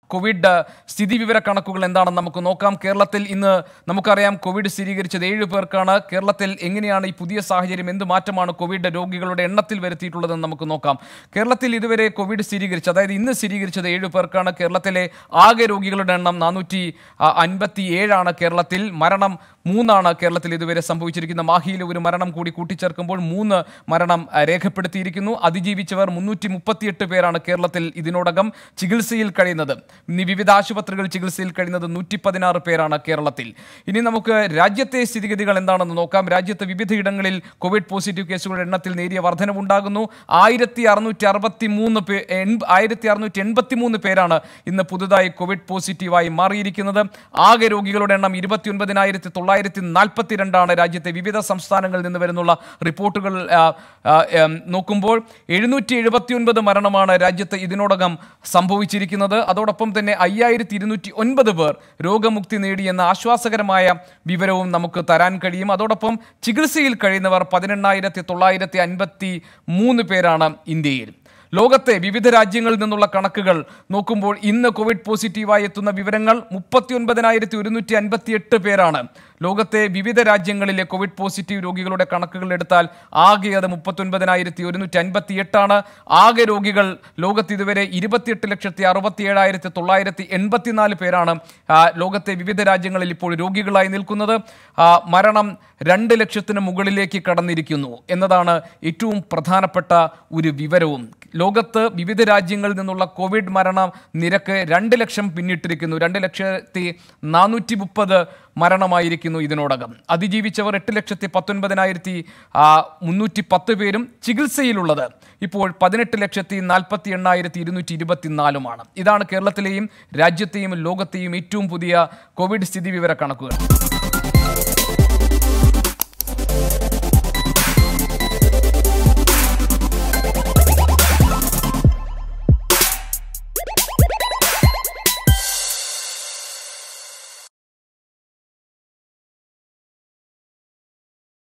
Covid സ്ഥിതിവിവര കണക്കുകൾ എന്താണെന്ന് നമുക്ക് നോക്കാം കേരളത്തിൽ ഇന്ന് നമുക്കറിയാം കോവിഡ് സ്ഥിരീകരിച്ചത് ഏഴ് പേർക്കാണ് കേരളത്തിൽ എങ്ങനെയാണ് ഈ പുതിയ സാഹചര്യം എന്ത് മാറ്റമാണ് കോവിഡ് രോഗികളുടെ എണ്ണത്തിൽ വരുത്തിയിട്ടുള്ളതെന്ന് നമുക്ക് നോക്കാം കേരളത്തിൽ ഇതുവരെ കോവിഡ് സ്ഥിരീകരിച്ചത് അതായത് ഇന്ന് സ്ഥിരീകരിച്ചത് ഏഴ് പേർക്കാണ് കേരളത്തിലെ ആകെ രോഗികളുടെ എണ്ണം നാനൂറ്റി അൻപത്തി ഏഴാണ് കേരളത്തിൽ മരണം മൂന്നാണ് കേരളത്തിൽ ഇതുവരെ സംഭവിച്ചിരിക്കുന്ന മാഹിയിലെ ഒരു മരണം കൂടി കൂട്ടിച്ചേർക്കുമ്പോൾ മൂന്ന് മരണം ആ, രേഖപ്പെടുത്തിയിരിക്കുന്നു അതിജീവിച്ചവർ മുന്നൂറ്റി മുപ്പത്തിയെട്ട് പേരാണ് കേരളത്തിൽ ഇതിനോടകം ചികിത്സയിൽ കഴിയുന്നത് ഇനി വിവിധ ആശുപത്രികളിൽ ചികിത്സയിൽ കഴിയുന്നത് നൂറ്റി പതിനാറ് പേരാണ് കേരളത്തിൽ ഇനി നമുക്ക് രാജ്യത്തെ സ്ഥിതിഗതികൾ എന്താണെന്ന് നോക്കാം രാജ്യത്ത് വിവിധയിടങ്ങളിൽ കോവിഡ് പോസിറ്റീവ് കേസുകളുടെ എണ്ണത്തിൽ നേരിയ വർധനവുണ്ടാകുന്നു ആയിരത്തി അറുന്നൂറ്റി അറുപത്തി മൂന്ന് പേ എൺപ- ആയിരത്തി അറുന്നൂറ്റി എൺപത്തി മൂന്ന് പേരാണ് ഇന്ന് പുതുതായി കോവിഡ് പോസിറ്റീവായി മാറിയിരിക്കുന്നത് ആകെ രോഗികളുടെ എണ്ണം ഇരുപത്തി ഒൻപതിനായിരത്തി തൊള്ളായിരത്തി നാൽപ്പത്തി രണ്ടാണ് രാജ്യത്തെ വിവിധ സംസ്ഥാനങ്ങളിൽ നിന്ന് വരുന്നുള്ള റിപ്പോർട്ടുകൾ ആ, ആ, ഉം, നോക്കുമ്പോൾ എഴുന്നൂറ്റി എഴുപത്തി ഒൻപത് മരണമാണ് രാജ്യത്ത് ഇതിനോടകം സംഭവിച്ചിരിക്കുന്നത് അതോടൊപ്പം തന്നെ അയ്യായിരത്തി ഇരുന്നൂറ്റി ഒൻപത് പേർ രോഗമുക്തി നേടിയെന്ന ആശ്വാസകരമായ വിവരവും നമുക്ക് തരാൻ കഴിയും അതോടൊപ്പം ചികിത്സയിൽ കഴിയുന്നവർ പതിനെണ്ണായിരത്തി തൊള്ളായിരത്തി അൻപത്തി മൂന്ന് പേരാണ് ഇന്ത്യയിൽ ലോകത്തെ വിവിധ രാജ്യങ്ങളിൽ നിന്നുള്ള കണക്കുകൾ നോക്കുമ്പോൾ ഇന്ന് കോവിഡ് പോസിറ്റീവായി എത്തുന്ന വിവരങ്ങൾ മുപ്പത്തി ഒൻപതിനായിരത്തി ഒരുന്നൂറ്റി അൻപത്തി എട്ട് പേരാണ് ലോകത്തെ വിവിധ രാജ്യങ്ങളിലെ കോവിഡ് പോസിറ്റീവ് രോഗികളുടെ കണക്കുകൾ എടുത്താൽ ആകെ അത് മുപ്പത്തി ഒൻപതിനായിരത്തി ഒരുന്നൂറ്റി അൻപത്തി എട്ടാണ് ആകെ രോഗികൾ ലോകത്ത് ഇതുവരെ ഇരുപത്തിയെട്ട് ലക്ഷത്തി അറുപത്തി ഏഴായിരത്തി തൊള്ളായിരത്തി എൺപത്തിനാല് പേരാണ് ആ, ലോകത്തെ വിവിധ രാജ്യങ്ങളിൽ ഇപ്പോൾ രോഗികളായി നിൽക്കുന്നത് ആ, മരണം രണ്ട് ലക്ഷത്തിന് മുകളിലേക്ക് കടന്നിരിക്കുന്നു എന്നതാണ് ഏറ്റവും പ്രധാനപ്പെട്ട ഒരു വിവരവും ലോകത്ത് വിവിധ രാജ്യങ്ങളിൽ നിന്നുള്ള കോവിഡ് മരണ നിരക്ക് രണ്ട് ലക്ഷം പിന്നിട്ടിരിക്കുന്നു രണ്ട് ലക്ഷത്തി നാനൂറ്റി മുപ്പത് മരണമായിരിക്കുന്നു ഇതിനോടകം അതിജീവിച്ചവർ എട്ട് ലക്ഷത്തി പത്തൊൻപതിനായിരത്തി മുന്നൂറ്റി പത്ത് പേരും ചികിത്സയിലുള്ളത് ഇപ്പോൾ പതിനെട്ട് ലക്ഷത്തി നാൽപ്പത്തി എണ്ണായിരത്തി ഇരുന്നൂറ്റി ഇരുപത്തിനാലുമാണ് ഇതാണ് കേരളത്തിലെയും രാജ്യത്തെയും ലോകത്തെയും ഏറ്റവും പുതിയ കോവിഡ് സ്ഥിതിവിവര കണക്കുകൾ